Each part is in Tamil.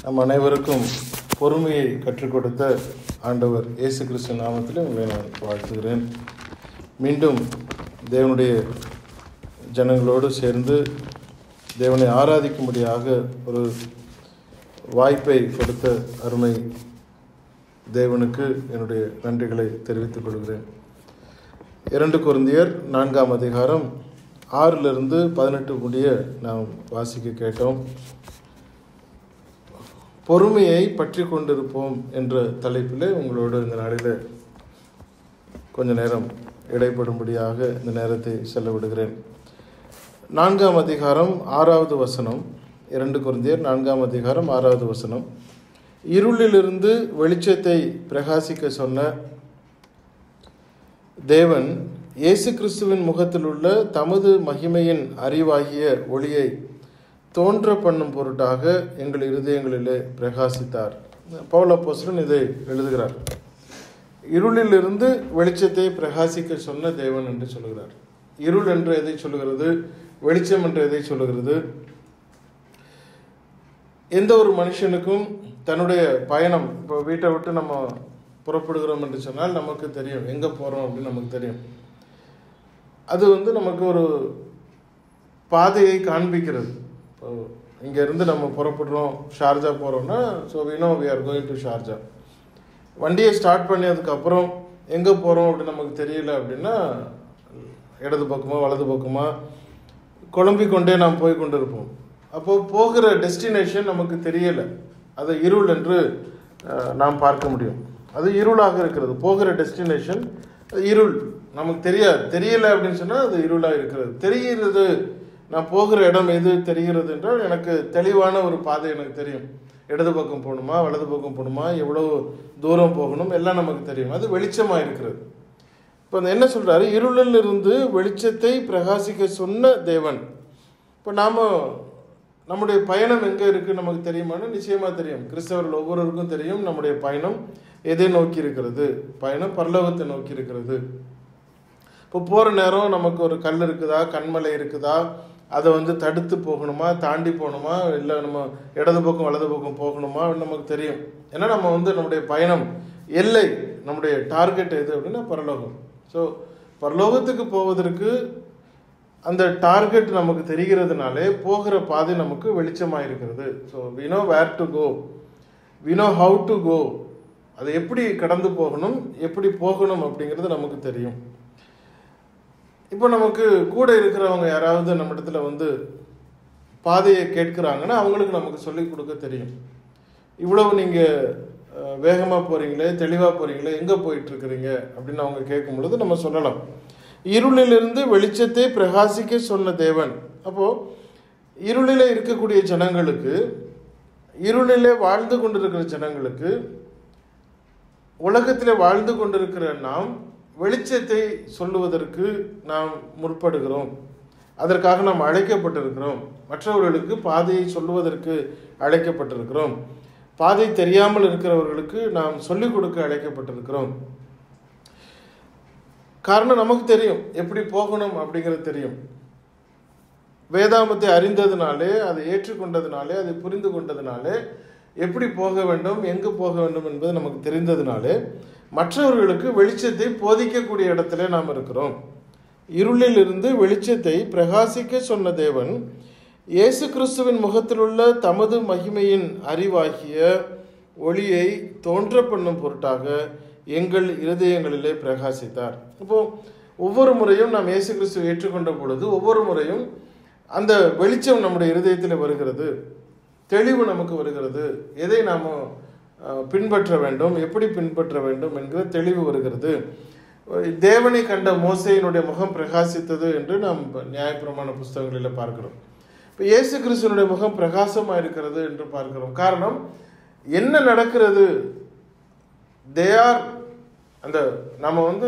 நம் அனைவருக்கும் பொறுமையை கற்றுக் கொடுத்த ஆண்டவர் இயேசு கிறிஸ்து நாமத்தில் உங்களை நான் வாழ்த்துகிறேன் மீண்டும் தேவனுடைய ஜனங்களோடு சேர்ந்து தேவனை ஆராதிக்கும்படியாக ஒரு வாய்ப்பை கொடுத்த அருமை தேவனுக்கு என்னுடைய நன்றிகளை தெரிவித்துக் கொள்கிறேன் இரண்டு குருந்தியர் நான்காம் அதிகாரம் ஆறிலிருந்து பதினெட்டு முடிய நாம் வாசிக்க கேட்டோம் பொறுமையை பற்றி கொண்டிருப்போம் என்ற தலைப்பில் உங்களோடு இந்த நாளில் கொஞ்ச நேரம் இடைப்படும்படியாக இந்த நேரத்தை செல்ல விடுகிறேன் நான்காம் அதிகாரம் ஆறாவது வசனம் இரண்டு குருந்தியர் நான்காம் அதிகாரம் ஆறாவது வசனம் இருளிலிருந்து வெளிச்சத்தை பிரகாசிக்க சொன்ன தேவன் இயேசு கிறிஸ்துவின் முகத்தில் உள்ள தமது மகிமையின் அறிவாகிய ஒளியை தோன்ற பண்ணும் பொருட்டாக எங்கள் இருதயங்களிலே பிரகாசித்தார் பௌலப்போசரன் இதை எழுதுகிறார் இருளிலிருந்து வெளிச்சத்தை பிரகாசிக்க சொன்ன தேவன் என்று சொல்கிறார் இருள் என்று எதை சொல்லுகிறது வெளிச்சம் என்று எதை சொல்லுகிறது எந்த ஒரு மனுஷனுக்கும் தன்னுடைய பயணம் இப்போ வீட்டை விட்டு நம்ம புறப்படுகிறோம் என்று சொன்னால் நமக்கு தெரியும் எங்கே போகிறோம் அப்படின்னு நமக்கு தெரியும் அது வந்து நமக்கு ஒரு பாதையை காண்பிக்கிறது இப்போ இங்கேருந்து நம்ம புறப்படுறோம் ஷார்ஜா போகிறோம்னா so we know we are going to Sharjah வண்டியை ஸ்டார்ட் பண்ணதுக்கப்புறம் எங்கே போகிறோம் அப்படின்னு நமக்கு தெரியல அப்படின்னா இடது பக்கமா வலது பக்கமா குழம்பிக் கொண்டே நாம் போய் கொண்டு இருப்போம் அப்போது போகிற டெஸ்டினேஷன் நமக்கு தெரியலை அது இருள் என்று அஹ், நாம் பார்க்க முடியும் அது இருளாக இருக்கிறது போகிற டெஸ்டினேஷன் இருள் நமக்கு தெரியாது தெரியல அப்படின்னு சொன்னால் அது இருளாக இருக்கிறது தெரிகிறது நான் போகிற இடம் எது தெரிகிறது என்றால் எனக்கு தெளிவான ஒரு பாதை எனக்கு தெரியும் இடது பக்கம் போகணுமா வலது பக்கம் போகணுமா எவ்வளவு தூரம் போகணும் எல்லாம் நமக்கு தெரியும் அது வெளிச்சமாக இருக்கிறது இப்போ அந்த என்ன சொல்றாரு இருளில் இருந்து வெளிச்சத்தை பிரகாசிக்க சொன்ன தேவன் இப்போ நாம் நம்முடைய பயணம் எங்கே இருக்குது நமக்கு தெரியுமான்னு நிச்சயமாக தெரியும் கிறிஸ்தவர்கள் ஒவ்வொருவருக்கும் தெரியும் நம்முடைய பயணம் எதை நோக்கி இருக்கிறது பயணம் பரலோகத்தை நோக்கி இருக்கிறது இப்போ போகிற நேரம் நமக்கு ஒரு கல் இருக்குதா கண்மலை இருக்குதா அதை வந்து தடுத்து போகணுமா தாண்டி போகணுமா இல்லை நம்ம இடது பக்கம் வலது பக்கம் போகணுமா நமக்கு தெரியும் ஏன்னா நம்ம வந்து நம்முடைய பயணம் எல்லை நம்முடைய டார்கெட் எது அப்படின்னா பரலோகம் ஸோ பரலோகத்துக்கு போவதற்கு அந்த டார்கெட் நமக்கு தெரிகிறதுனாலே போகிற பாதை நமக்கு வெளிச்சமாக இருக்கிறது so we know where to go we know how to go அதை எப்படி கடந்து போகணும் எப்படி போகணும் அப்படிங்கிறது நமக்கு தெரியும் இப்போ நமக்கு கூட இருக்கிறவங்க யாராவது நம்ம இடத்துல வந்து பாதையை கேட்குறாங்கன்னா அவங்களுக்கு நமக்கு சொல்லிக் கொடுக்க தெரியும் இவ்வளவு நீங்கள் வேகமாக போகிறீங்களே தெளிவாக போகிறீங்களே எங்கே போயிட்டுருக்கிறீங்க அப்படின்னு அவங்க கேட்கும் பொழுது நம்ம சொல்லலாம் இருளிலிருந்து வெளிச்சத்தை பிரகாசிக்க சொன்ன தேவன் அப்போது இருளில் இருக்கக்கூடிய ஜனங்களுக்கு இருளிலே வாழ்ந்து கொண்டிருக்கிற ஜனங்களுக்கு உலகத்தில் வாழ்ந்து கொண்டிருக்கிற நாம் வெளிச்சத்தை சொல்லுவதற்கு நாம் முற்படுகிறோம் அதற்காக நாம் அழைக்கப்பட்டிருக்கிறோம் மற்றவர்களுக்கு பாதையை சொல்லுவதற்கு அழைக்கப்பட்டிருக்கிறோம் பாதை தெரியாமல் இருக்கிறவர்களுக்கு நாம் சொல்லிக் கொடுக்க அழைக்கப்பட்டிருக்கிறோம் காரணம் நமக்கு தெரியும் எப்படி போகணும் அப்படிங்கிறது தெரியும் வேதாமத்தை அறிந்ததுனாலே அதை ஏற்றுக்கொண்டதுனாலே அதை புரிந்து கொண்டதுனாலே எப்படி போக வேண்டும் எங்கு போக வேண்டும் என்பது நமக்கு தெரிந்ததுனாலே மற்றவர்களுக்கு வெளிச்சத்தை போதிக்கக்கூடிய இடத்துல நாம் இருக்கிறோம் இருளில் இருந்து வெளிச்சத்தை பிரகாசிக்க சொன்ன தேவன் இயேசு கிறிஸ்துவின் முகத்திலுள்ள தமது மகிமையின் அறிவாகிய ஒளியை தோன்ற பண்ணும் பொருட்டாக எங்கள் இருதயங்களிலே பிரகாசித்தார் இப்போ ஒவ்வொரு முறையும் நாம் இயேசு கிறிஸ்துவை ஏற்றுக்கொண்ட பொழுது ஒவ்வொரு முறையும் அந்த வெளிச்சம் நம்முடைய இருதயத்தில் வருகிறது தெளிவு நமக்கு வருகிறது எதை நாம் பின்பற்ற வேண்டும் எப்படி பின்பற்ற வேண்டும் என்கிற தெளிவு வருகிறது தேவனை கண்ட மோசையினுடைய முகம் பிரகாசித்தது என்று நாம் நியாயப்பிரமாண புஸ்தகங்களில் பார்க்கிறோம் இப்போ இயேசு கிறிஸ்துவனுடைய முகம் பிரகாசமாக இருக்கிறது என்று பார்க்கிறோம் காரணம் என்ன நடக்கிறது தே ஆர் அந்த நம்ம வந்து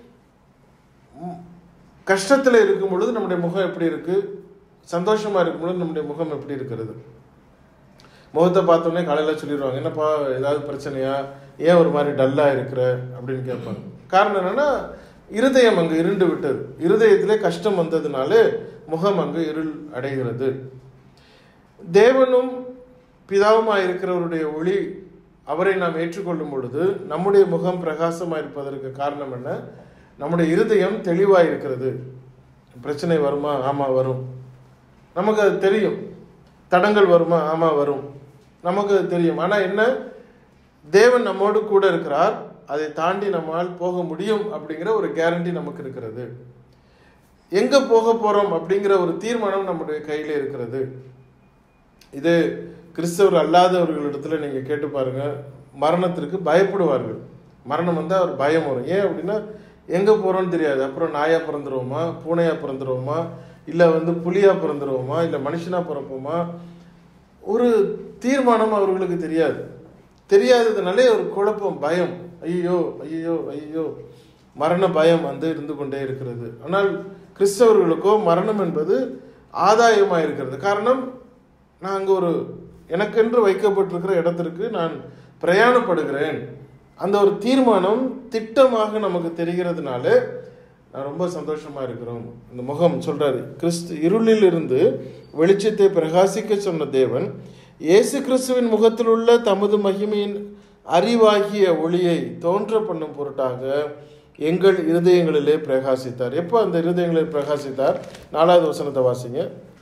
கஷ்டத்தில் இருக்கும் பொழுது நம்முடைய முகம் எப்படி இருக்கு சந்தோஷமா இருக்கும் பொழுது நம்முடைய முகம் எப்படி இருக்கிறது முகத்தை பார்த்தோன்னே காலையில் சொல்லிடுவாங்க என்னப்பா ஏதாவது பிரச்சனையா ஏன் ஒரு மாதிரி டல்லாக இருக்கிற அப்படின்னு கேட்பாங்க காரணம் என்னன்னா இருதயம் அங்கு இருண்டு விட்டது இருதயத்திலே கஷ்டம் வந்ததுனாலே முகம் அங்கு இருள் அடைகிறது தேவனும் பிதாவுமாய் இருக்கிறவருடைய ஒளி அவரை நாம் ஏற்றுக்கொள்ளும் பொழுது நம்முடைய முகம் பிரகாசமாக இருப்பதற்கு காரணம் என்ன நம்முடைய இருதயம் தெளிவாக இருக்கிறது பிரச்சனை வருமா ஆமாம் வரும் நமக்கு அது தெரியும் தடங்கள் வருமா ஆமாம் வரும் நமக்கு அது தெரியும் ஆனால் என்ன தேவன் நம்மோடு கூட இருக்கிறார் அதை தாண்டி நம்மால் போக முடியும் அப்படிங்கிற ஒரு கேரண்டி நமக்கு இருக்கிறது எங்க போக போறோம் அப்படிங்கிற ஒரு தீர்மானம் நம்முடைய கையில இருக்கிறது இது கிறிஸ்தவர் அல்லாதவர்களிடத்துல நீங்க கேட்டு பாருங்க மரணத்திற்கு பயப்படுவார்கள் மரணம் வந்தால் ஒரு பயம் வரும் ஏன் அப்படின்னா எங்க போறோம்னு தெரியாது அப்புறம் நாயா பிறந்துருவோமா பூனையா பிறந்துருவோமா இல்லை வந்து புலியா பிறந்துருவோமா இல்லை மனுஷனா பிறப்போமா ஒரு தீர்மானம் அவர்களுக்கு தெரியாது தெரியாததுனாலே ஒரு குழப்பம் பயம் ஐயோ ஐயோ ஐயோ மரண பயம் வந்து இருந்து கொண்டே இருக்கிறது ஆனால் கிறிஸ்தவர்களுக்கோ மரணம் என்பது ஆதாயமாக இருக்கிறது காரணம் நான் அங்கே ஒரு எனக்கென்று வைக்கப்பட்டிருக்கிற இடத்திற்கு நான் பிரயாணப்படுகிறேன் அந்த ஒரு தீர்மானம் திட்டமாக நமக்கு தெரிகிறதுனால நான் ரொம்ப சந்தோஷமா இருக்கிறோம் இந்த முகம் சொல்றாரு கிறிஸ்து இருளில் இருந்து வெளிச்சத்தை பிரகாசிக்க சொன்ன தேவன் இயேசு கிறிஸ்துவின் முகத்தில் உள்ள தமது மகிமையின் அறிவாகிய ஒளியை தோன்ற பண்ணும் பொருட்டாக எங்கள் இருதயங்களிலே பிரகாசித்தார் எப்போ அந்த இருதயங்களில் பிரகாசித்தார் நாலாவது வசனத்தை வாசிங்க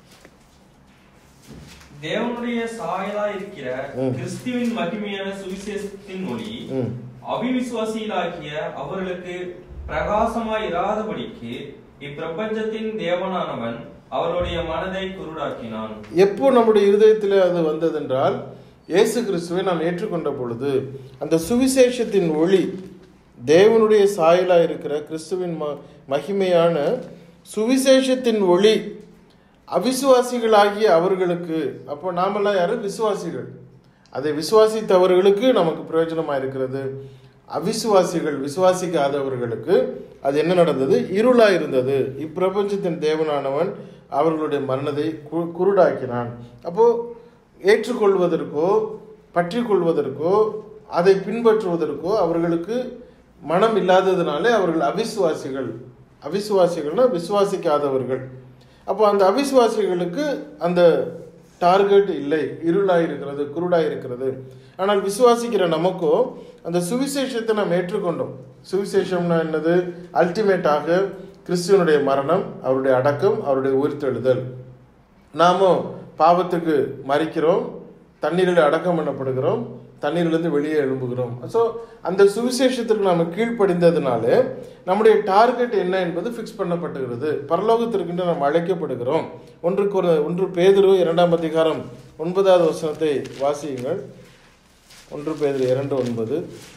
தேவனுடைய சாயலா இருக்கிற ம். கிறிஸ்துவின் மகிமையான சுவிசேஷத்தின் ஒளி ம் அவிவிசுவாசிகளாகிய அவர்களுக்கு பிரகாசமாய் இராதபடிக்கு இப்பிரபஞ்சத்தின் தேவனானவன் அவருடைய மனதை குருடாக்கினான் எப்போ நம்முடைய இருதயத்தில் அது வந்ததென்றால் இயேசு கிறிஸ்துவை நாம் ஏற்றுக்கொண்ட பொழுது அந்த சுவிசேஷத்தின் ஒளி தேவனுடைய சாயலா இருக்கிற கிறிஸ்துவின் ம மகிமையான சுவிசேஷத்தின் ஒளி அவிசுவாசிகளாகிய அவர்களுக்கு அப்போ நாமெல்லாம் யாரு விசுவாசிகள் அதை விசுவாசித்தவர்களுக்கு நமக்கு பிரயோஜனமாக இருக்கிறது அவிசுவாசிகள் விசுவாசிக்காதவர்களுக்கு அது என்ன நடந்தது இருளா இருந்தது இப்பிரபஞ்சத்தின் தேவனானவன் அவர்களுடைய மரணத்தை கு குருடாக்கினான் அப்போ ஏற்றுக்கொள்வதற்கோ பற்றி கொள்வதற்கோ அதை பின்பற்றுவதற்கோ அவர்களுக்கு மனம் இல்லாததுனாலே அவர்கள் அவிசுவாசிகள் அவிசுவாசிகள்னா விசுவாசிக்காதவர்கள் அப்போ அந்த அவிசுவாசிகளுக்கு அந்த டார்கெட் இல்லை இருளாக இருக்கிறது குருடாக இருக்கிறது ஆனால் விசுவாசிக்கிற நமக்கோ அந்த சுவிசேஷத்தை நாம் ஏற்றுக்கொண்டோம் சுவிசேஷம்னா என்னது அல்டிமேட்டாக கிறிஸ்துவனுடைய மரணம் அவருடைய அடக்கம் அவருடைய உயிர்த்தெழுதல் நாமும் பாவத்துக்கு மறிக்கிறோம் தண்ணீரில் அடக்கம் பண்ணப்படுகிறோம் தண்ணீரிலிருந்து வெளியே எழும்புகிறோம் ஸோ அந்த சுவிசேஷத்திற்கு நாம் கீழ்ப்படிந்ததுனால நம்முடைய டார்கெட் என்ன என்பது ஃபிக்ஸ் பண்ணப்பட்டுகிறது பரலோகத்திற்கென்று நாம் அழைக்கப்படுகிறோம் ஒன்றுக்கு ஒரு ஒன்று பேதுரு இரண்டாம் அதிகாரம் ஒன்பதாவது வசனத்தை வாசியுங்கள் ஒன்று பேதுரு இரண்டு ஒன்பது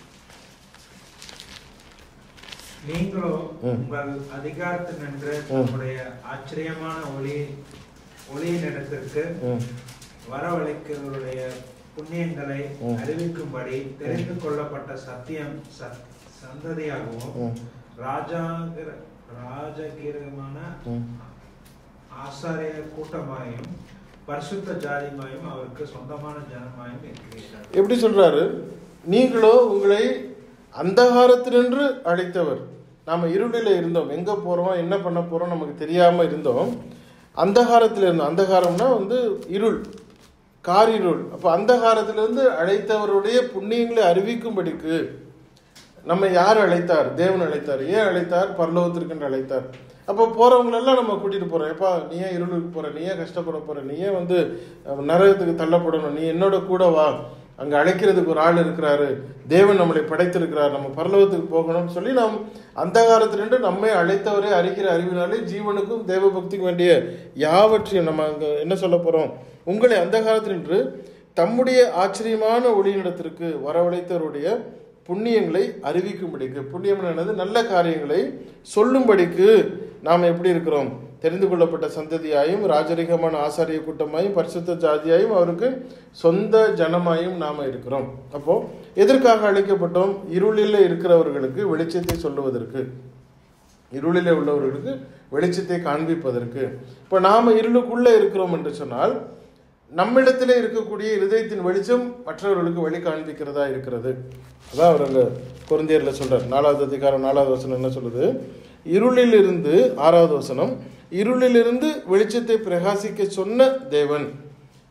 நீங்களோ ம். உங்கள் அதிகாரத்தில் நின்று ம். நம்முடைய ஆச்சரியமான ஒளி ஒளியினிடத்திற்கு ம், வரவழைக்கிறவருடைய புண்ணியங்களை ம். அறிவிக்கும்படி தெரிந்து கொள்ளப்பட்ட சத்தியம் ச- சந்ததியாகவும் ம், ராஜாகிர ராஜகீரமான ம். ஆசாரிய கூட்டமாயும் பரிசுத்த ஜாதிமாயும் அவருக்கு சொந்தமான ஜனமாயும் இருக்கிறீர்கள் எப்படி சொல்றாரு நீங்களோ உங்களை அந்தகாரத்தினின்று அழைத்தவர் நாம இருளில் இருந்தோம் எங்க போறோம் என்ன பண்ண போறோம் நமக்கு தெரியாம இருந்தோம் அந்தகாரத்தில் இருந்தோம் அந்தகாரம்னா வந்து இருள் காரிருள் அப்போ அந்தகாரத்திலிருந்து அழைத்தவருடைய புண்ணியங்களை அறிவிக்கும்படிக்கு நம்ம யார் அழைத்தார் தேவன் அழைத்தார் ஏன் அழைத்தார் பரலோகத்திற்கென்று அழைத்தார் அப்போ போறவங்களெல்லாம் நம்ம கூட்டிட்டு போறோம் எப்பா நீ ஏன் இருளுக்கு போற நீ ஏன் கஷ்டப்பட போற நீ ஏன் வந்து அஹ், நரகத்துக்கு தள்ளப்படணும் நீ என்னோட கூட வா அங்க அழைக்கிறதுக்கு ஒரு ஆள் இருக்கிறாரு தேவன் நம்மளை படைத்திருக்கிறார் நம்ம பரலோகத்துக்கு போகணும்னு சொல்லி நாம் அந்த காலத்திலிருந்து நம்மை அழைத்தவரை அறிகிற அறிவினாலே ஜீவனுக்கும் தேவ பக்திக்கும் வேண்டிய யாவற்றையும் நம்ம அங்க என்ன சொல்ல போறோம் உங்களை அந்த காலத்தினின்று தம்முடைய ஆச்சரியமான ஒளியினிடத்திற்கு வரவழைத்தவருடைய புண்ணியங்களை அறிவிக்கும்படிக்கு புண்ணியம் என்னது நல்ல காரியங்களை சொல்லும்படிக்கு நாம் எப்படி இருக்கிறோம் தெரிந்து கொள்ளப்பட்ட சந்ததியாயும் ராஜரிகமான ஆசாரிய கூட்டமாயும் பரிசுத்த ஜாதியாயும் அவருக்கு சொந்த ஜனமாயும் நாம இருக்கிறோம் அப்போ எதற்காக அழைக்கப்பட்டோம் இருளில் இருக்கிறவர்களுக்கு வெளிச்சத்தை சொல்லுவதற்கு இருளிலே உள்ளவர்களுக்கு வெளிச்சத்தை காண்பிப்பதற்கு இப்போ நாம இருளுக்குள்ள இருக்கிறோம் என்று சொன்னால் நம்மிடத்திலே இருக்கக்கூடிய இருதயத்தின் வெளிச்சம் மற்றவர்களுக்கு வழி காண்பிக்கிறதா இருக்கிறது அதான் அவர் அங்க குருந்தியர்ல சொல்றார் நாலாவது அதிகாரம் நாலாவது வசனம் என்ன சொல்லுது இருளில் இருந்து ஆறாவது வசனம் இருளிலிருந்து வெளிச்சத்தை பிரகாசிக்க சொன்ன தேவன்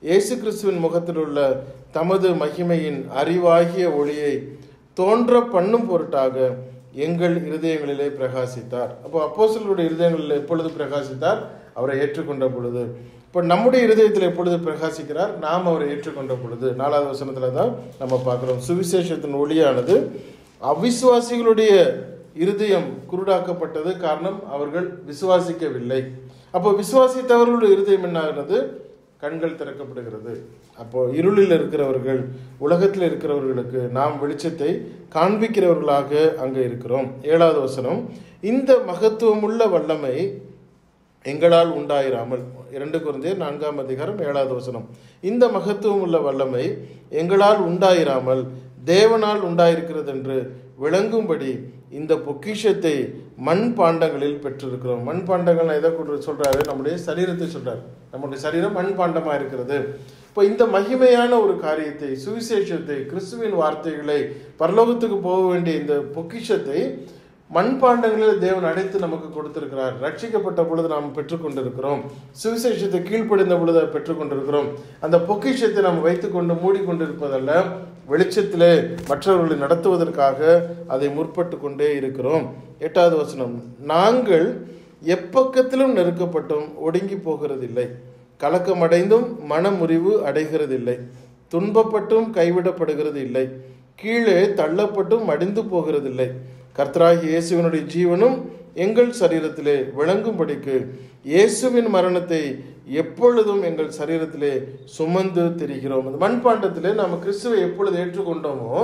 இயேசு கிறிஸ்துவின் முகத்தில் உள்ள தமது மகிமையின் அறிவாகிய ஒளியை தோன்ற பண்ணும் பொருட்டாக எங்கள் இருதயங்களிலே பிரகாசித்தார் அப்போ அப்போஸ்தலருடைய இருதயங்களில் எப்பொழுது பிரகாசித்தார் அவரை ஏற்றுக்கொண்ட பொழுது இப்போ நம்முடைய இருதயத்தில் எப்பொழுது பிரகாசிக்கிறார் நாம் அவரை ஏற்றுக்கொண்ட பொழுது நாலாவது வசனத்தில் தான் நம்ம பார்க்குறோம் சுவிசேஷத்தின் ஒளியானது அவிசுவாசிகளுடைய இருதயம் குருடாக்கப்பட்டது காரணம் அவர்கள் விசுவாசிக்கவில்லை அப்போ விசுவாசித்தவர்களுடைய இருதயம் என்ன ஆகிறது கண்கள் திறக்கப்படுகிறது அப்போ இருளில் இருக்கிறவர்கள் உலகத்தில் இருக்கிறவர்களுக்கு நாம் வெளிச்சத்தை காண்பிக்கிறவர்களாக அங்கே இருக்கிறோம் ஏழாவது வசனம் இந்த மகத்துவமுள்ள வல்லமை எங்களால் உண்டாயிராமல் இரண்டு குருந்தே நான்காம் அதிகாரம் ஏழாவது வசனம் இந்த மகத்துவம் உள்ள வல்லமை எங்களால் உண்டாயிராமல் தேவனால் உண்டாயிருக்கிறது என்று விளங்கும்படி இந்த பொக்கிஷத்தை மண் பாண்டங்களில் பெற்றிருக்கிறோம் மண் பாண்டங்கள் எதை கொண்டு சொல்றாரு நம்முடைய சரீரத்தை சொல்றாரு நம்முடைய சரீரம் மண் பாண்டமா இருக்கிறது இப்போ இந்த மகிமையான ஒரு காரியத்தை சுவிசேஷத்தை கிறிஸ்துவின் வார்த்தைகளை பரலோகத்துக்கு போக வேண்டிய இந்த பொக்கிஷத்தை மண்பாண்டங்களில் தேவன் அடைத்து நமக்கு கொடுத்திருக்கிறார் ரட்சிக்கப்பட்ட பொழுது நாம் பெற்றுக்கொண்டிருக்கிறோம் சுவிசேஷத்தை கீழ்ப்படிந்த பொழுது அதை பெற்றுக்கொண்டிருக்கிறோம் அந்த பொக்கிஷத்தை நாம் வைத்துக்கொண்டு மூடிக்கொண்டிருப்பதல்ல வெளிச்சத்திலே மற்றவர்களை நடத்துவதற்காக அதை முற்பட்டு கொண்டே இருக்கிறோம் எட்டாவது வசனம் நாங்கள் எப்பக்கத்திலும் நெருக்கப்பட்டும் ஒடுங்கி போகிறதில்லை கலக்கமடைந்தும் மனமுறிவு அடைகிறதில்லை துன்பப்பட்டும் கைவிடப்படுகிறது இல்லை கீழே தள்ளப்பட்டும் மடிந்து போகிறதில்லை கர்த்தராகி இயேசுவினுடைய ஜீவனும் எங்கள் சரீரத்திலே விளங்கும்படிக்கு இயேசுவின் மரணத்தை எப்பொழுதும் எங்கள் சரீரத்திலே சுமந்து திரிகிறோம் அந்த மண்பாண்டத்திலே நாம் கிறிஸ்துவை எப்பொழுது ஏற்றுக்கொண்டோமோ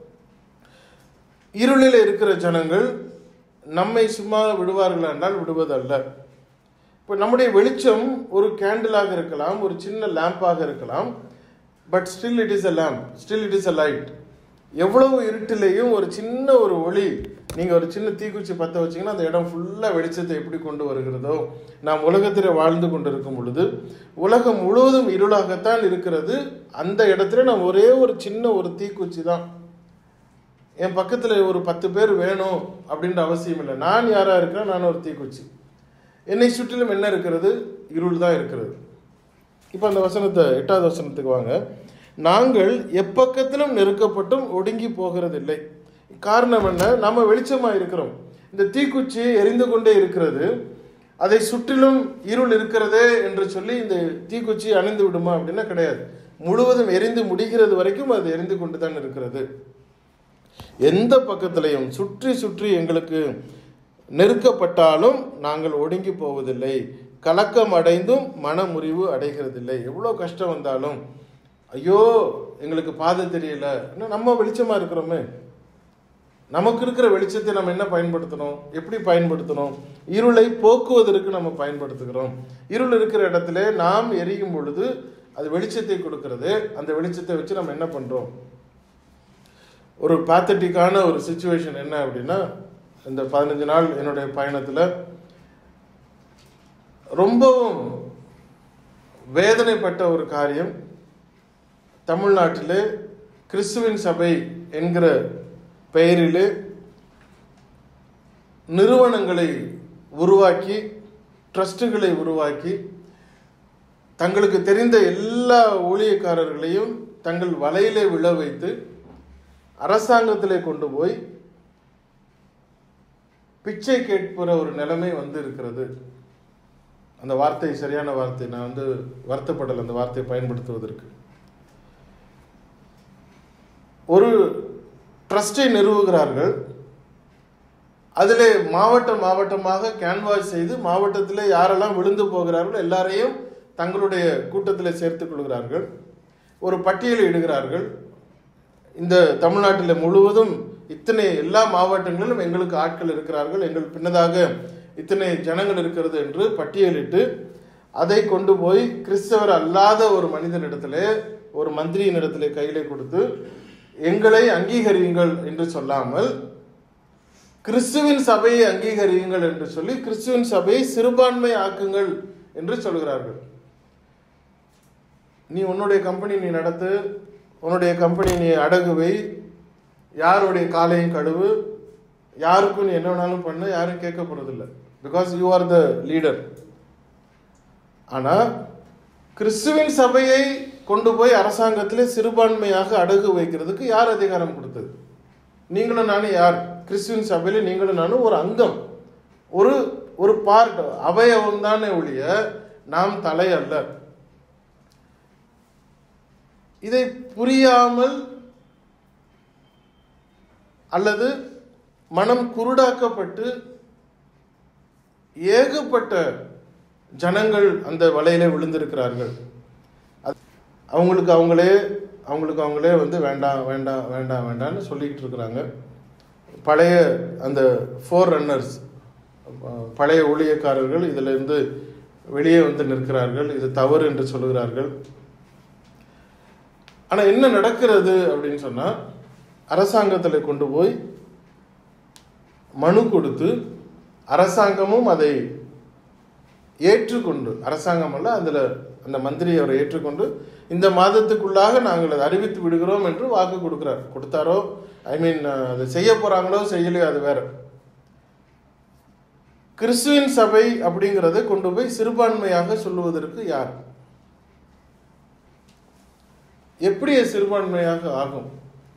இருளில் இருக்கிற ஜனங்கள் நம்மை சும்மா விடுவார்கள் என்றால் விடுவதல்ல இப்போ நம்முடைய வெளிச்சம் ஒரு கேண்டிலாக இருக்கலாம் ஒரு சின்ன லேம்பாக இருக்கலாம் but still it is a lamp still it is a light எவ்வளவு இருட்டிலேயும் ஒரு சின்ன ஒரு ஒளி நீங்கள் ஒரு சின்ன தீக்குச்சி பற்ற வச்சீங்கன்னா அந்த இடம் ஃபுல்லாக வெளிச்சத்தை எப்படி கொண்டு வருகிறதோ நாம் உலகத்தில் வாழ்ந்து கொண்டிருக்கும் பொழுது உலகம் முழுவதும் இருளாகத்தான் இருக்கிறது அந்த இடத்துல நாம் ஒரே ஒரு சின்ன ஒரு தீக்குச்சி தான் என் பக்கத்தில் ஒரு பத்து பேர் வேணும் அப்படின்ற அவசியம் இல்லை நான் யாராக இருக்கிறேன் நான் ஒரு தீக்குச்சி என்னை சுற்றிலும் என்ன இருக்கிறது இருள் தான் இருக்கிறது இப்போ அந்த வசனத்தை எட்டாவது வசனத்துக்கு வாங்க நாங்கள் எப்பக்கத்திலும் நெருக்கப்பட்டும் ஒடுங்கி போகிறதில்லை காரணம் என்ன நம்ம வெளிச்சமாக இருக்கிறோம் இந்த தீக்குச்சி எரிந்து கொண்டே இருக்கிறது அதை சுற்றிலும் இருள் இருக்கிறதே என்று சொல்லி இந்த தீக்குச்சி அணைந்து விடுமா அப்படின்னா கிடையாது முழுவதும் எரிந்து முடிகிறது வரைக்கும் அது எரிந்து கொண்டு தான் இருக்கிறது எந்த பக்கத்திலையும் சுற்றி சுற்றி எங்களுக்கு நெருக்கப்பட்டாலும் நாங்கள் ஒடுங்கி போவதில்லை கலக்கம் அடைந்தும் மனமுறிவு அடைகிறதில்லை எவ்வளோ கஷ்டம் வந்தாலும் ஐயோ எங்களுக்கு பாதை தெரியல இன்னும் நம்ம வெளிச்சமாக இருக்கிறோமே நமக்கு இருக்கிற வெளிச்சத்தை நம்ம என்ன பயன்படுத்தணும் எப்படி பயன்படுத்தணும் இருளை போக்குவதற்கு நம்ம பயன்படுத்துகிறோம் இருள் இருக்கிற இடத்துல நாம் எரியும் பொழுது அது வெளிச்சத்தை கொடுக்கிறது அந்த வெளிச்சத்தை வச்சு நம்ம என்ன பண்ணுறோம் ஒரு பேத்தட்டிக்கான ஒரு சுச்சுவேஷன் என்ன அப்படின்னா இந்த பதினஞ்சு நாள் என்னுடைய பயணத்தில் ரொம்பவும் வேதனைப்பட்ட ஒரு காரியம் தமிழ்நாட்டிலே கிறிஸ்துவின் சபை என்கிற பெயரிலே நிறுவனங்களை உருவாக்கி ட்ரஸ்ட்டுகளை உருவாக்கி தங்களுக்கு தெரிந்த எல்லா ஊழியக்காரர்களையும் தங்கள் வலையிலே விழ வைத்து அரசாங்கத்திலே கொண்டு போய் பிச்சை கேட்கிற ஒரு நிலைமை வந்து இருக்கிறது அந்த வார்த்தை சரியான வார்த்தை நான் வந்து வருத்தப்படலை அந்த வார்த்தையை பயன்படுத்துவதற்கு ஒரு ட்ரஸ்டை நிறுவுகிறார்கள் அதிலே மாவட்ட மாவட்டமாக கேன்வாஸ் செய்து மாவட்டத்தில் யாரெல்லாம் விழுந்து போகிறார்களோ எல்லாரையும் தங்களுடைய கூட்டத்தில் சேர்த்துக் கொள்கிறார்கள் ஒரு பட்டியலை இடுகிறார்கள் இந்த தமிழ்நாட்டில் முழுவதும் இத்தனை எல்லா மாவட்டங்களிலும் எங்களுக்கு ஆட்கள் இருக்கிறார்கள் எங்கள் பின்னதாக இத்தனை ஜனங்கள் இருக்கிறது என்று பட்டியலிட்டு அதை கொண்டு போய் கிறிஸ்தவர் அல்லாத ஒரு மனிதனிடத்திலே ஒரு மந்திரியினிடத்திலே கையிலே கொடுத்து எங்களை அங்கீகரியுங்கள் என்று சொல்லாமல் கிறிஸ்துவின் சபையை அங்கீகரியுங்கள் என்று சொல்லி கிறிஸ்துவின் சபையை சிறுபான்மை ஆக்குங்கள் என்று சொல்கிறார்கள் நீ உன்னுடைய கம்பெனி நீ நடத்து உன்னுடைய கம்பெனி நீ அடகு வை யாருடைய காலையும் கழுவு யாருக்கும் நீ என்ன வேணாலும் பண்ண யாரும் கேட்க போறதில்லை because you are the leader ஆனால் கிறிஸ்துவின் சபையை கொண்டு போய் அரசாங்கத்திலே சிறுபான்மையாக அடகு வைக்கிறதுக்கு யார் அதிகாரம் கொடுத்தது நீங்களும் நானும் யார் கிறிஸ்துவின் சபையில நீங்களும் நானும் ஒரு அங்கம் ஒரு ஒரு பார்ட் அவயவம் தானே ஒழிய நாம் தலை அல்ல இதை புரியாமல் அல்லது மனம் குருடாக்கப்பட்டு ஏகப்பட்ட ஜனங்கள் அந்த வலையில விழுந்திருக்கிறார்கள் அது- அவங்களுக்கு அவங்களே அவங்களுக்கு அவங்களே வந்து வேண்டாம் வேண்டாம் வேண்டாம் வேண்டாம்னு சொல்லிக்கிட்டு இருக்கிறாங்க பழைய அந்த ஃபோர் ரன்னர்ஸ் பழைய ஊழியக்காரர்கள் இதில் இருந்து வெளியே வந்து நிற்கிறார்கள் இது தவறு என்று சொல்லுகிறார்கள் ஆனால் என்ன நடக்கிறது அப்படின்னு சொன்னால் அரசாங்கத்தில் கொண்டு போய் மனு கொடுத்து அரசாங்கமும் அதை ஏற்றுக்கொண்டு அரசாங்கம் அல்ல அதில் அந்த மந்திரி அவரை ஏற்றுக்கொண்டு இந்த மாதத்துக்குள்ளாக நாங்கள் அதை அறிவித்து விடுகிறோம் என்று வாக்கு கொடுக்கிறார் கொடுத்தாரோ ஐ மீன் அதை செய்ய போறாங்களோ செய்யலையோ அது வேற கிறிஸ்துவின் சபை அப்படிங்கிறத கொண்டு போய் சிறுபான்மையாக சொல்லுவதற்கு யார் எப்படி அது சிறுபான்மையாக ஆகும்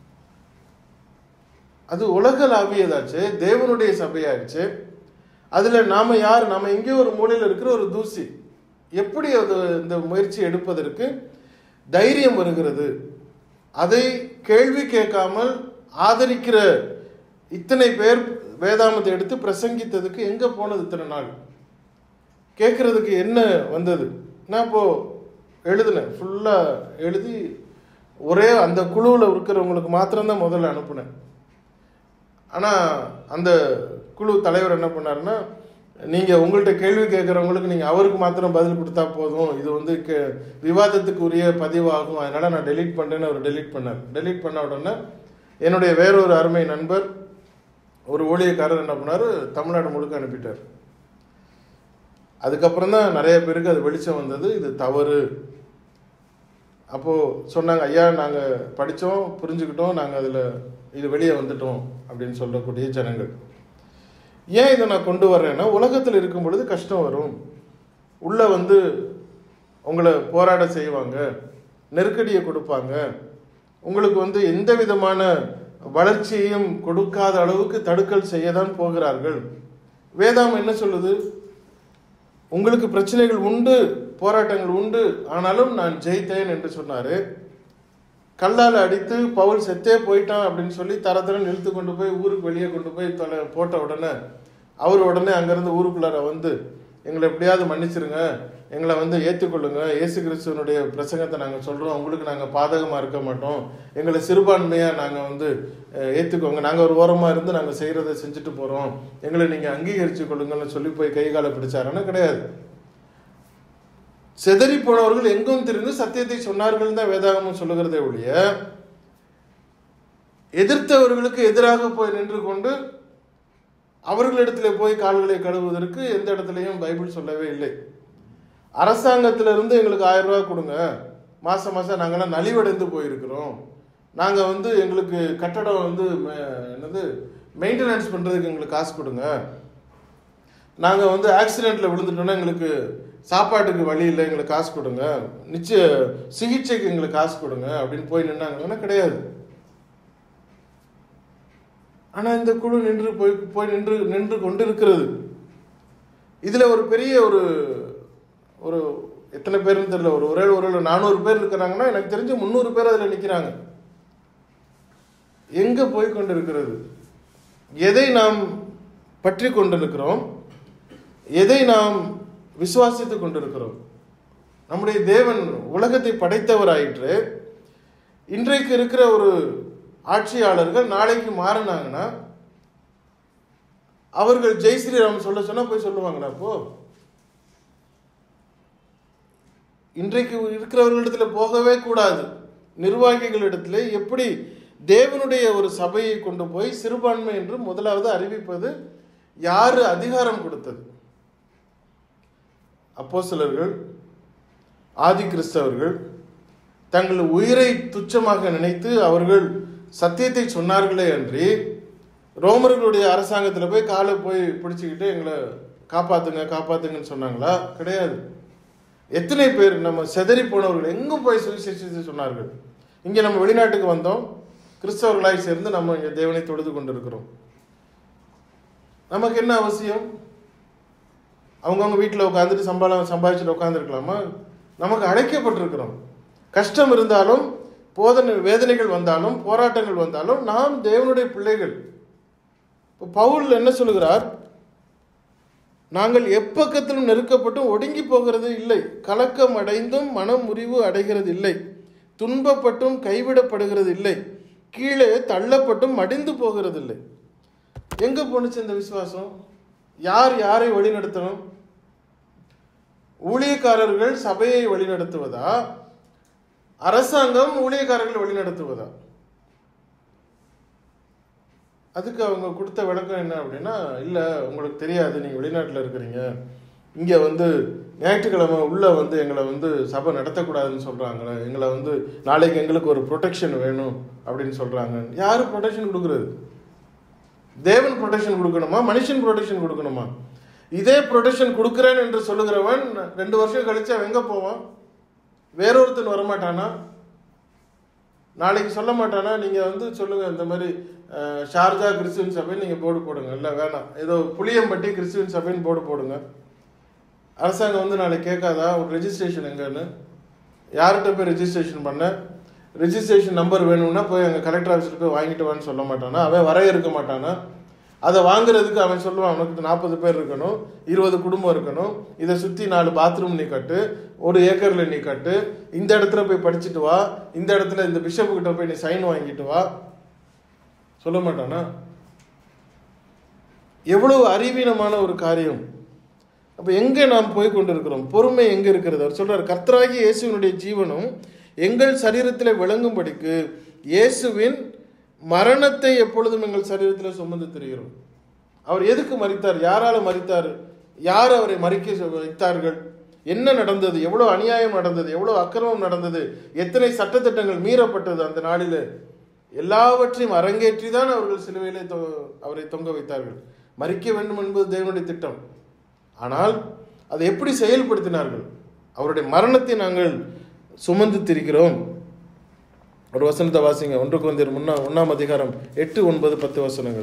அது உலகளாவியதாச்சு தேவனுடைய சபையாச்சு அதுல நாம யார் நாம எங்கேயோ ஒரு மூலையில் இருக்கிற ஒரு தூசி எப்படி அது இந்த முயற்சி எடுப்பதற்கு தைரியம் வருகிறது அதை கேள்வி கேட்காமல் ஆதரிக்கிற இத்தனை பேர் வேதாமத்தை எடுத்து பிரசங்கித்ததுக்கு எங்க போனது இத்தனை நாள் கேட்கறதுக்கு என்ன வந்தது நான் இப்போ எழுதினேன் ஃபுல்லா எழுதி ஒரே அந்த குழுவில் இருக்கிறவங்களுக்கு மாத்திரம்தான் முதல்ல அனுப்புனேன் ஆனால் அந்த குழு தலைவர் என்ன பண்ணாருன்னா நீங்கள் உங்கள்கிட்ட கேள்வி கேட்குறவங்களுக்கு நீங்கள் அவருக்கு மாத்திரம் பதில் கொடுத்தா போதும் இது வந்து கே விவாதத்துக்கு உரிய பதிவாகும் அதனால் நான் டெலீட் பண்ணுறேன்னு அவர் டெலீட் பண்ணார் டெலீட் பண்ண உடனே என்னுடைய வேறொரு அருமை நண்பர் ஒரு ஊழியக்காரர் என்ன பண்ணார் தமிழ்நாடு முழுக்க அனுப்பிட்டார் அதுக்கப்புறம் தான் நிறைய பேருக்கு அது வெளிச்சம் வந்தது இது தவறு அப்போது சொன்னாங்க ஐயா நாங்கள் படித்தோம் புரிஞ்சுக்கிட்டோம் நாங்கள் அதில் இது வெளியே வந்துட்டோம் அப்படின்னு சொல்லக்கூடிய ஜனங்கள் ஏன் இதை நான் கொண்டு வர்றேன்னா உலகத்தில் இருக்கும் பொழுது கஷ்டம் வரும் உள்ள வந்து உங்களை போராட செய்வாங்க நெருக்கடியை கொடுப்பாங்க உங்களுக்கு வந்து எந்த விதமான வளர்ச்சியையும் கொடுக்காத அளவுக்கு தடுக்கல் செய்ய தான் போகிறார்கள் வேதாம் என்ன சொல்லுது உங்களுக்கு பிரச்சனைகள் உண்டு போராட்டங்கள் உண்டு ஆனாலும் நான் ஜெயித்தேன் என்று சொன்னாரு கல்லால் அடித்து பவுல் செத்தே போயிட்டான் அப்படின்னு சொல்லி தரத்தரன் இழுத்து கொண்டு போய் ஊருக்கு வெளியே கொண்டு போய் தொலை போட்ட உடனே அவர் உடனே அங்கேருந்து ஊருக்குள்ளார வந்து எங்களை எப்படியாவது மன்னிச்சிருங்க எங்களை வந்து ஏற்றுக்கொள்ளுங்க இயேசு கிறிஸ்துவனுடைய பிரசங்கத்தை நாங்கள் சொல்கிறோம் உங்களுக்கு நாங்கள் பாதகமாக இருக்க மாட்டோம் எங்களை சிறுபான்மையாக நாங்கள் வந்து அஹ், ஏற்றுக்கோங்க நாங்கள் ஒரு ஓரமாக இருந்து நாங்கள் செய்கிறத செஞ்சுட்டு போகிறோம் எங்களை நீங்கள் அங்கீகரித்து கொள்ளுங்கன்னு சொல்லி போய் கை காலை பிடிச்சாருன்னா கிடையாது செதறி போனவர்கள் எங்கும் திரிந்து சத்தியத்தை சொன்னார்கள் தான் வேதாகமம் சொல்லுகிறதே ஒழிய எதிர்த்தவர்களுக்கு எதிராக போய் நின்று கொண்டு அவர்களிடத்துல போய் கால்களை கழுவுவதற்கு எந்த இடத்துலையும் பைபிள் சொல்லவே இல்லை அரசாங்கத்திலிருந்து எங்களுக்கு ஆயிரம் ரூபாய் கொடுங்க மாசம் மாசம் நாங்கெல்லாம் நலிவடைந்து போயிருக்கிறோம் நாங்க வந்து எங்களுக்கு கட்டடம் வந்து மெ- என்னது மெயின்டெனன்ஸ் பண்றதுக்கு எங்களுக்கு காசு கொடுங்க நாங்க வந்து ஆக்சிடென்ட்ல விழுந்துட்டோம்னா எங்களுக்கு சாப்பாட்டுக்கு வழி இல்லை எங்களுக்கு காசு கொடுங்க நிச்சய சிகிச்சைக்கு எங்களுக்கு காசு கொடுங்க அப்படின்னு போய் நின்னாங்கன்னா கிடையாது ஆனா இந்த குழு நின்று போய் போய் நின்று நின்று கொண்டிருக்கிறது இதுல ஒரு பெரிய ஒரு ஒரு எத்தனை பேர்னு தெரியல ஒரு ஒரே ஒரு நானூறு பேர் இருக்கிறாங்கன்னா எனக்கு தெரிஞ்சு முந்நூறு பேர் அதுல நிக்கிறாங்க எங்க போய் கொண்டிருக்கிறது எதை நாம் பற்றி கொண்டிருக்கிறோம் எதை நாம் விசுவாசித்து கொண்டிருக்கிறோம் நம்முடைய தேவன் உலகத்தை படைத்தவராயிற்று இன்றைக்கு இருக்கிற ஒரு ஆட்சியாளர்கள் நாளைக்கு மாறினாங்கன்னா அவர்கள் ஜெய் ஸ்ரீராம் சொல்ல சொன்னா போய் சொல்லுவாங்கடா அப்போ இன்றைக்கு இருக்கிறவர்களிடத்துல போகவே கூடாது நிர்வாகிகளிடத்துல எப்படி தேவனுடைய ஒரு சபையை கொண்டு போய் சிறுபான்மை என்று முதலாவது அறிவிப்பது யாரு அதிகாரம் கொடுத்தது அப்போஸ்தலர்கள் ஆதி கிறிஸ்தவர்கள் தங்கள் உயிரை துச்சமாக நினைத்து அவர்கள் சத்தியத்தை சொன்னார்களே அன்றி ரோமர்களுடைய அரசாங்கத்தில் போய் காலை போய் பிடிச்சிக்கிட்டு எங்களை காப்பாத்துங்க காப்பாத்துங்கன்னு சொன்னாங்களா கிடையாது எத்தனை பேர் நம்ம செதறி போனவர்கள் எங்கும் போய் சுவிசேஷத்தை சொன்னார்கள் இங்கே நம்ம வெளிநாட்டுக்கு வந்தோம் கிறிஸ்தவர்களாய் சேர்ந்து நம்ம இங்கே தேவனை தொழுது கொண்டிருக்கிறோம் நமக்கு என்ன அவசியம் அவங்கவுங்க வீட்டில் உட்காந்துட்டு சம்பாளம் சம்பாதிச்சுட்டு உட்காந்துருக்கலாமா நமக்கு அழைக்கப்பட்டிருக்கிறோம் கஷ்டம் இருந்தாலும் போதனை வேதனைகள் வந்தாலும் போராட்டங்கள் வந்தாலும் நாம் தேவனுடைய பிள்ளைகள் இப்போ பவுல் என்ன சொல்லுகிறார் நாங்கள் எப்பக்கத்திலும் நெருக்கப்பட்டும் ஒடுங்கி போகிறது இல்லை கலக்கம் அடைந்தும் மனம் முறிவு அடைகிறது இல்லை துன்பப்பட்டும் கைவிடப்படுகிறது இல்லை கீழே தள்ளப்பட்டும் மடிந்து போகிறது இல்லை எங்க போணுச்சு இந்த விசுவாசம் யார் யாரை வழிநடத்தணும் ஊழியக்காரர்கள் சபையை வழிநடத்துவதா அரசாங்கம் ஊழியக்காரர்கள் வழிநடத்துவதா அதுக்கு அவங்க கொடுத்த விளக்கம் என்ன அப்படின்னா இல்லை உங்களுக்கு தெரியாது நீங்கள் வெளிநாட்டில் இருக்கிறீங்க இங்கே வந்து ஞாயிற்றுக்கிழமை உள்ளே வந்து எங்களை வந்து சபை நடத்தக்கூடாதுன்னு சொல்கிறாங்க எங்களை வந்து நாளைக்கு எங்களுக்கு ஒரு ப்ரொடெக்ஷன் வேணும் அப்படின்னு சொல்கிறாங்க யார் ப்ரொடெக்ஷன் கொடுக்குறது தேவன் ப்ரொடெக்ஷன் கொடுக்கணுமா மனுஷன் ப்ரொடெக்ஷன் கொடுக்கணுமா இதே ப்ரொடெக்ஷன் கொடுக்குறேன் என்று சொல்லுகிறவன் ரெண்டு வருஷம் கழிச்சு அவன் எங்கே போவான் வேறொருத்தன் வரமாட்டானா நாளைக்கு சொல்ல மாட்டானா நீங்கள் வந்து சொல்லுங்கள் இந்த மாதிரி அஹ், ஷார்ஜா கிறிஸ்துவன் சபைன்னு நீங்கள் போர்டு போடுங்க இல்லை வேணாம் ஏதோ புளியம்பட்டி கிறிஸ்துவன் சபைன்னு போர்டு போடுங்க அரசாங்கம் வந்து நாளைக்கு கேட்காதா ஒரு ரெஜிஸ்ட்ரேஷன் எங்கன்னு யார்கிட்ட போய் ரெஜிஸ்ட்ரேஷன் பண்ண ரெஜிஸ்ட்ரேஷன் நம்பர் வேணும்னா போய் அங்கே கலெக்டர் ஆஃபீஸில் போய் வாங்கிட்டு வான்னு சொல்ல மாட்டானா அவன் வரையறுக்க மாட்டானா அதை வாங்குறதுக்கு அவன் சொல்லுவான் அவனுக்கு நாற்பது பேர் இருக்கணும் இருபது குடும்பம் இருக்கணும் இதை சுற்றி நாலு பாத்ரூம் நீ கட்டு ஒரு ஏக்கரில் நீ கட்டு இந்த இடத்துல போய் படிச்சுட்டு வா இந்த இடத்துல இந்த பிஷப்பு கிட்ட போய் நீ சைன் வாங்கிட்டு வா சொல்ல மாட்டானா எவ்வளவு அறிவீனமான ஒரு காரியம் அப்போ எங்கே நாம் போய் கொண்டிருக்கிறோம் பொறுமை எங்கே இருக்கிறது அவர் சொல்றார் கர்த்தராகி இயேசுவினுடைய ஜீவனும் எங்கள் சரீரத்தில் விளங்கும்படிக்கு இயேசுவின் மரணத்தை எப்பொழுதும் எங்கள் சரீரத்தில் சுமந்து திரிகிறோம் அவர் எதுக்கு மறித்தார் யாரால மறித்தார் யார் அவரை மறிக்க சொ- வைத்தார்கள் என்ன நடந்தது எவ்வளோ அநியாயம் நடந்தது எவ்வளோ அக்கிரமம் நடந்தது எத்தனை சட்டத்திட்டங்கள் மீறப்பட்டது அந்த நாளில் எல்லாவற்றையும் அரங்கேற்றி தான் அவர்கள் சிலுவையிலே தொ- அவரை தொங்க வைத்தார்கள் மறிக்க வேண்டும் என்பது தேவனுடைய திட்டம் ஆனால் அதை எப்படி செயல்படுத்தினார்கள் அவருடைய மரணத்தை நாங்கள் சுமந்து திரிக்கிறோம் ஒரு வசனத்தை வாசிங்க ஒன்றுக்கு வந்தீர் முன்னா ஒன்றாம் அதிகாரம் எட்டு ஒன்பது பத்து வசனங்கள்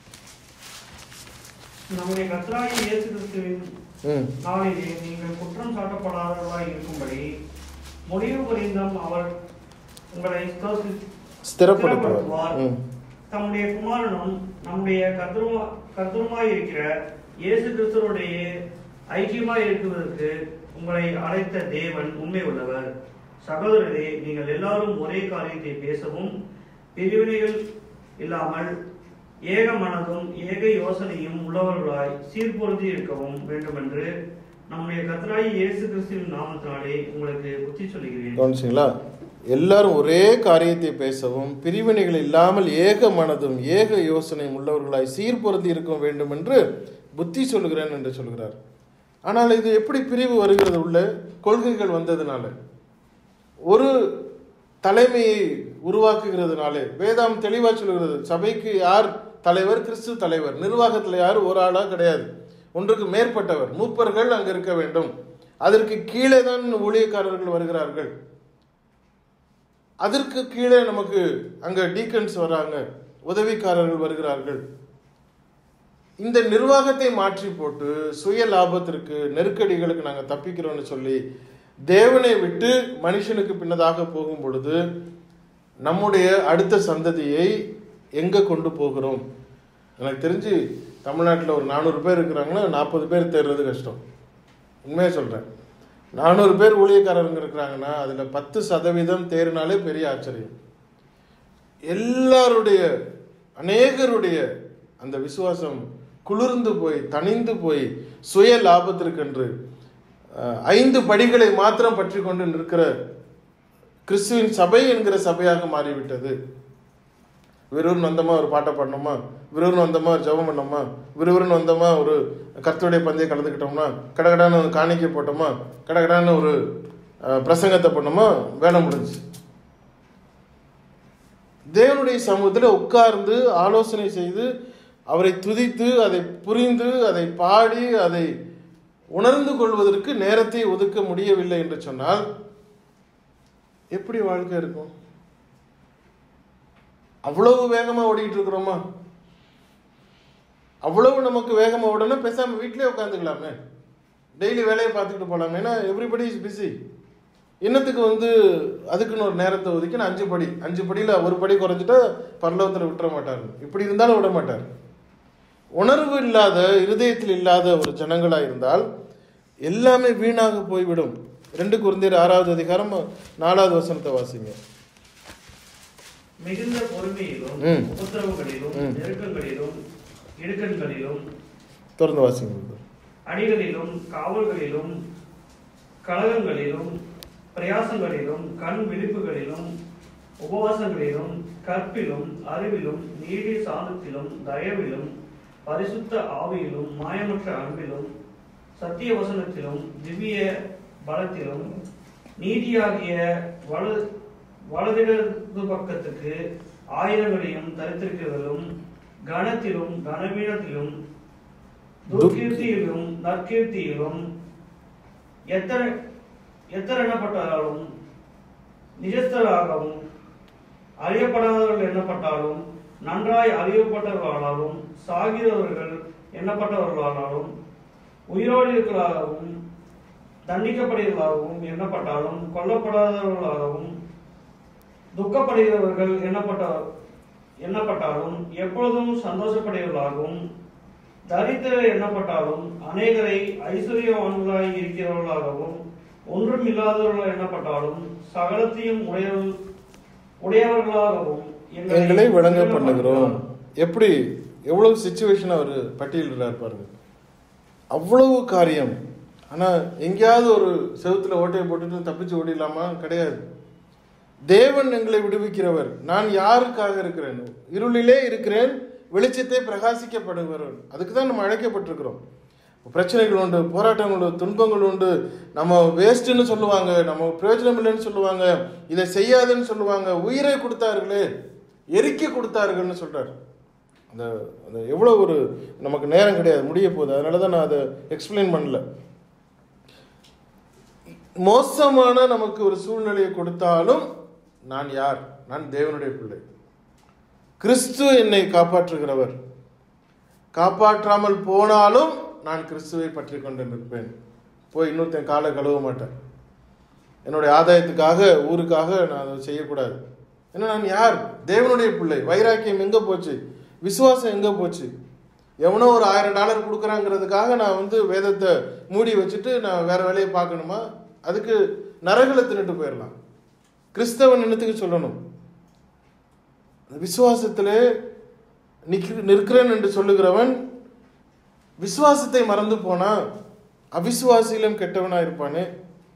நம்முடைய கர்த்தராகிய இயேசு கிறிஸ்துவின் ம் நாளிலே நீங்கள் குற்றம் சாட்டப்படாதவர்களாய் இருக்கும்படி முடிவு புரிந்தும் அவர் உங்களை ஸ்தோசி- ஸ்திரப்படுத்துவார் ம் தம்முடைய குமாரனும் நம்முடைய கர்த்தருமா கர்த்தருமாய் இருக்கிற இயேசு கிறிஸ்துவோடைய ஐக்கியமாய் இருக்குவதற்கு உங்களை அழைத்த தேவன் உண்மை உள்ளவர் சகோதரரே நீங்கள் எல்லாரும் ஒரே காரியத்தை பேசவும் பிரிவினைகள் இல்லாமல் ஏக மனதும் ஏக யோசனையும் உள்ளவர்களாய் சீர்பொருந்தி இருக்கவும் வேண்டுமென்று நம்முடைய கர்த்தராகி இயேசு கிறிஸ்துவின் நாமத்தினாலே உங்களுக்கு புத்தி சொல்லுகிறேன் கவனிச்சிங்களா எல்லாரும் ஒரே காரியத்தை பேசவும் பிரிவினைகள் இல்லாமல் ஏக மனதும் ஏக யோசனையும் உள்ளவர்களாய் சீர்பொருந்தி இருக்க வேண்டும் என்று புத்தி சொல்லுகிறேன் என்று சொல்கிறார் ஆனால் இது எப்படி பிரிவு வருகிறது உள்ள கொள்கைகள் வந்ததுனால ஒரு தலைமையை உருவாக்குகிறதுனாலே வேதாம் தெளிவா சொல்கிறது சபைக்கு யார் தலைவர் கிறிஸ்து தலைவர் நிர்வாகத்தில் யார் ஒரு ஆளா கிடையாது ஒன்றுக்கு மேற்பட்டவர் மூப்பர்கள் அங்க இருக்க வேண்டும் அதற்கு கீழே தான் ஊழியக்காரர்கள் வருகிறார்கள் அதற்கு கீழே நமக்கு அங்க டீக்கன்ஸ் வராங்க உதவிக்காரர்கள் வருகிறார்கள் இந்த நிர்வாகத்தை மாற்றி போட்டு சுய லாபத்திற்கு நெருக்கடிகளுக்கு நாங்கள் தப்பிக்கிறோம்னு சொல்லி தேவனை விட்டு மனுஷனுக்கு பின்னதாக போகும் பொழுது நம்முடைய அடுத்த சந்ததியை எங்கே கொண்டு போகிறோம் எனக்கு தெரிஞ்சு தமிழ்நாட்டில் ஒரு நானூறு பேர் இருக்கிறாங்கன்னா நாற்பது பேர் தேர்றது கஷ்டம் உண்மையாக சொல்கிறேன் நானூறு பேர் ஊழியக்காரருங்க இருக்கிறாங்கன்னா அதில் பத்து சதவீதம் தேறினாலே பெரிய ஆச்சரியம் எல்லாருடைய அநேகருடைய அந்த விசுவாசம் குளிர்ந்து போய் தணிந்து போய் சுய லாபத்திற்கென்று அஹ், ஐந்து படிகளை மாத்திரம் பற்றி கொண்டு நிற்கிற கிறிஸ்துவின் சபை என்கிற சபையாக மாறிவிட்டது விறுவிறுன்னு வந்தோமா ஒரு பாட்டை பாடணுமா விறுவிறுன்னு வந்தோமா ஒரு ஜெபம் பண்ணோமா விறுவிறுன்னு வந்தோமா ஒரு கர்த்தருடைய பந்தயம் கலந்துக்கிட்டோம்னா கடகடான்னு ஒரு காணிக்கை போட்டோமா கடகடான்னு ஒரு அஹ், பிரசங்கத்தை பண்ணோமா வேலை முடிஞ்சுச்சு தேவனுடைய சமூகத்தில் உட்கார்ந்து ஆலோசனை செய்து அவரை துதித்து அதை புரிந்து அதை பாடி அதை உணர்ந்து கொள்வதற்கு நேரத்தை ஒதுக்க முடியவில்லை என்று சொன்னால் எப்படி வாழ்க்கை இருக்கும் அவ்வளவு வேகமா ஓடிட்டு இருக்கிறோமா அவ்வளவு நமக்கு வேகமா ஓடணும் பேசாம வீட்டிலே உட்காந்துக்கலாமே டெய்லி வேலையை பார்த்துக்கிட்டு போகலாமே ஏன்னா எவ்ரிபடி இஸ் பிஸி இன்னத்துக்கு வந்து அதுக்குன்னு ஒரு நேரத்தை ஒதுக்கி நான் அஞ்சு படி அஞ்சு படியில் ஒரு படி குறைஞ்சிட்டா பரலோகத்தில் விட்டுற மாட்டார் இப்படி இருந்தாலும் விட மாட்டார் உணர்வு இல்லாத இருதயத்தில் இல்லாத ஒரு ஜனங்களா இருந்தால் எல்லாமே வீணாக போய்விடும் ரெண்டு குருந்தியர் ஆறாவது அதிகாரம் நாலாவது வசனத்தை வாசிங்க மிகுந்த பொறுமையிலும் ம். உபத்திரவங்களிலும் ம். நெருக்கங்களிலும் இடுக்கண்களிலும் தொடர்ந்து வாசிங்க அடிகளிலும் காவல்களிலும் கலகங்களிலும் பிரயாசங்களிலும் கண் விழிப்புகளிலும் உபவாசங்களிலும் கற்பிலும் அறிவிலும் நீடி சாந்தத்திலும் தயவிலும் பரிசுத்த ஆவியிலும் மாயமற்ற அன்பிலும் சத்திய வசனத்திலும் திவ்ய பலத்திலும் நீதியாகிய வலு வலதிடது பக்கத்துக்கு ஆயுதங்களையும் தரித்திருக்கிறதிலும் கனத்திலும் கனவீனத்திலும் துர்க்கீர்த்தியிலும் நற்கீர்த்தியிலும் எத்தனை எத்தனை எண்ணப்பட்டாலும் நிஜஸ்தராகவும் அறியப்படாதவர்கள் எண்ணப்பட்டாலும் நன்றாய் அறியப்பட்டவர்களாலும் சாகிறவர்கள் எண்ணப்பட்டவர்களாலும் உயிரோடு இருக்கிறாகவும் தண்டிக்கப்படுகிறவர்களாகவும் எண்ணப்பட்டாலும் கொல்லப்படாதவர்களாகவும் துக்கப்படுகிறவர்கள் எண்ணப்பட்ட எண்ணப்பட்டாலும் எப்பொழுதும் சந்தோஷப்படுகிறவர்களாகவும் தரித்திரர் எண்ணப்பட்டாலும் அநேகரை ஐஸ்வர்யவான்களாய் இருக்கிறவர்களாகவும் ஒன்றும் இல்லாதவர்கள் எண்ணப்பட்டாலும் சகலத்தையும் உடையவர் உடையவர்களாகவும் எங்களை விளங்க பண்ணுகிறோம் எப்படி எவ்வளவு சுச்சுவேஷன் அவர் பட்டியலிடுறார் பாருங்க அவ்வளவு காரியம் ஆனா எங்கேயாவது ஒரு செவுத்துல ஓட்டையை போட்டுட்டு தப்பிச்சு ஓடிடலாமா கிடையாது தேவன் எங்களை விடுவிக்கிறவர் நான் யாருக்காக இருக்கிறேன் இருளிலே இருக்கிறேன் வெளிச்சத்தை பிரகாசிக்கப்படுகிறவர் அதுக்கு தான் நம்ம அழைக்கப்பட்டிருக்கிறோம் பிரச்சனைகள் உண்டு போராட்டங்கள் உண்டு துன்பங்கள் உண்டு நம்ம வேஸ்ட்டுன்னு சொல்லுவாங்க நம்ம பிரயோஜனம் இல்லைன்னு சொல்லுவாங்க இதை செய்யாதுன்னு சொல்லுவாங்க உயிரை கொடுத்தார்களே எரிக்க கொடுத்தார்கள்னு சொல்றார் அந்த அந்த எவ்வளோ ஒரு நமக்கு நேரம் கிடையாது முடிய போகுது அதனால தான் நான் அதை எக்ஸ்பிளைன் பண்ணல மோசமான நமக்கு ஒரு சூழ்நிலையை கொடுத்தாலும் நான் யார் நான் தேவனுடைய பிள்ளை கிறிஸ்து என்னை காப்பாற்றுகிறவர் காப்பாற்றாமல் போனாலும் நான் கிறிஸ்துவை பற்றி கொண்டு நிற்பேன் போய் இன்னொருத்தன் காலை கழுவ மாட்டேன் என்னுடைய ஆதாயத்துக்காக ஊருக்காக நான் அதை செய்யக்கூடாது ஏன்னா நான் யார் தேவனுடைய பிள்ளை வைராக்கியம் எங்கே போச்சு விசுவாசம் எங்கே போச்சு எவனோ ஒரு ஆயிரம் டாலர் கொடுக்குறாங்கிறதுக்காக நான் வந்து வேதத்தை மூடி வச்சுட்டு நான் வேற வேலையை பார்க்கணுமா அதுக்கு நரகளை தின்னுட்டு போயிடலாம் கிறிஸ்தவன் என்னத்துக்கு சொல்லணும் விசுவாசத்திலே நிற்க நிற்கிறேன் என்று சொல்லுகிறவன் விசுவாசத்தை மறந்து போனா அவிசுவாசியிலும் கெட்டவனா இருப்பானே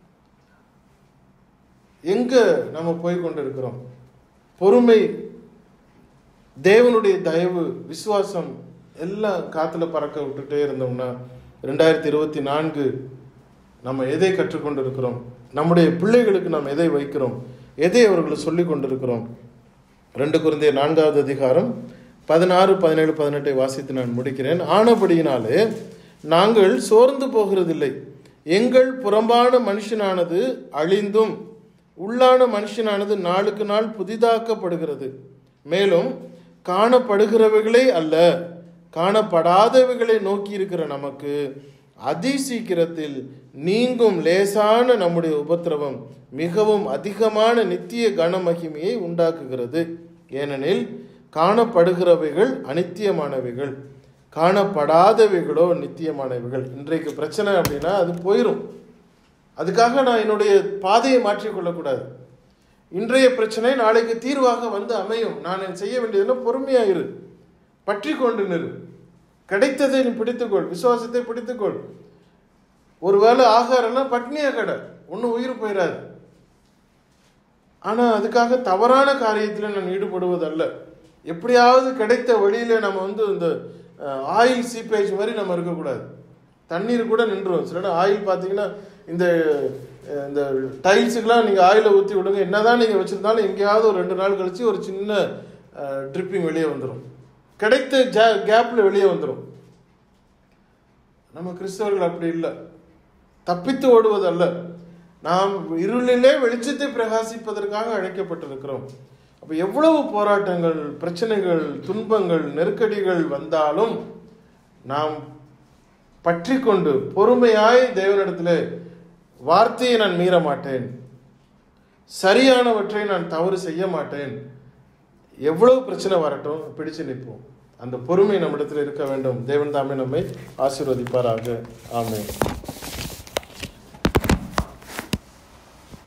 எங்க நம்ம போய் கொண்டிருக்கிறோம் பொறுமை தேவனுடைய தயவு விசுவாசம் எல்லாம் காத்துல பறக்க விட்டுட்டே இருந்தோம்னா ரெண்டாயிரத்தி இருபத்தி நான்கு நம்ம எதை கற்றுக்கொண்டு இருக்கிறோம் நம்முடைய பிள்ளைகளுக்கு நாம் எதை வைக்கிறோம் எதை அவர்களுக்கு சொல்லிக் கொண்டிருக்கிறோம் ரெண்டு குருந்திய நான்காவது அதிகாரம் பதினாறு பதினேழு பதினெட்டை வாசித்து நான் முடிக்கிறேன் ஆனபடியினாலே நாங்கள் சோர்ந்து போகிறதில்லை எங்கள் புறம்பான மனுஷனானது அழிந்தும் உள்ளான மனுஷனானது நாளுக்கு நாள் புதிதாக்கப்படுகிறது மேலும் காணப்படுகிறவைகளே அல்ல காணப்படாதவைகளை நோக்கி இருக்கிற நமக்கு அதிசீக்கிரத்தில் நீங்கும் லேசான நம்முடைய உபத்திரவம் மிகவும் அதிகமான நித்திய கனமகிமையை உண்டாக்குகிறது ஏனெனில் காணப்படுகிறவைகள் அனித்தியமானவைகள் காணப்படாதவைகளோ நித்தியமானவைகள் இன்றைக்கு பிரச்சனை அப்படின்னா அது போயிடும் அதுக்காக நான் என்னுடைய பாதையை மாற்றிக்கொள்ளக்கூடாது இன்றைய பிரச்சனை நாளைக்கு தீர்வாக வந்து அமையும் நான் செய்ய வேண்டியதெல்லாம் பொறுமையா இரு பற்றி கொண்டு நிறு கிடைத்ததை நீ பிடித்துக்கொள் விசுவாசத்தை பிடித்துக்கொள் ஒருவேளை ஆகாரம்லாம் பட்னியா கடை ஒன்றும் உயிர் போயிடாது ஆனால் அதுக்காக தவறான காரியத்தில் நான் ஈடுபடுவதல்ல எப்படியாவது கிடைத்த வழியில் நம்ம வந்து இந்த ஆயில் சீப்பேஜ் மாதிரி நம்ம இருக்கக்கூடாது தண்ணீர் கூட நின்றுடும் சில ஆயில் பார்த்தீங்கன்னா இந்த அஹ், இந்த டைல்ஸுக்கெலாம் நீங்கள் ஆயிலை ஊற்றி விடுங்க என்னதான் நீங்கள் வச்சுருந்தாலும் எங்கேயாவது ஒரு ரெண்டு நாள் கழிச்சு ஒரு சின்ன ட்ரிப்பிங் வெளியே வந்துடும் கிடைத்த ஜா கேப்பில் வெளியே வந்துடும் நம்ம கிறிஸ்தவர்கள் அப்படி இல்லை தப்பித்து ஓடுவதல்ல நாம் இருளிலே வெளிச்சத்தை பிரகாசிப்பதற்காக அழைக்கப்பட்டிருக்கிறோம் அப்போ எவ்வளவு போராட்டங்கள் பிரச்சனைகள் துன்பங்கள் நெருக்கடிகள் வந்தாலும் நாம் பற்றி கொண்டு பொறுமையாய் தேவனிடத்தில் வார்த்தையை நான் மீற மாட்டேன் சரியானவற்றை நான் தவறு செய்ய மாட்டேன் எவ்வளவு பிரச்சனை வரட்டும் பிடிச்சு நிற்போம் அந்த பொறுமை நம்மிடத்தில் இருக்க வேண்டும் தேவன் தாமே நம்மை ஆசீர்வதிப்பாராக ஆமென்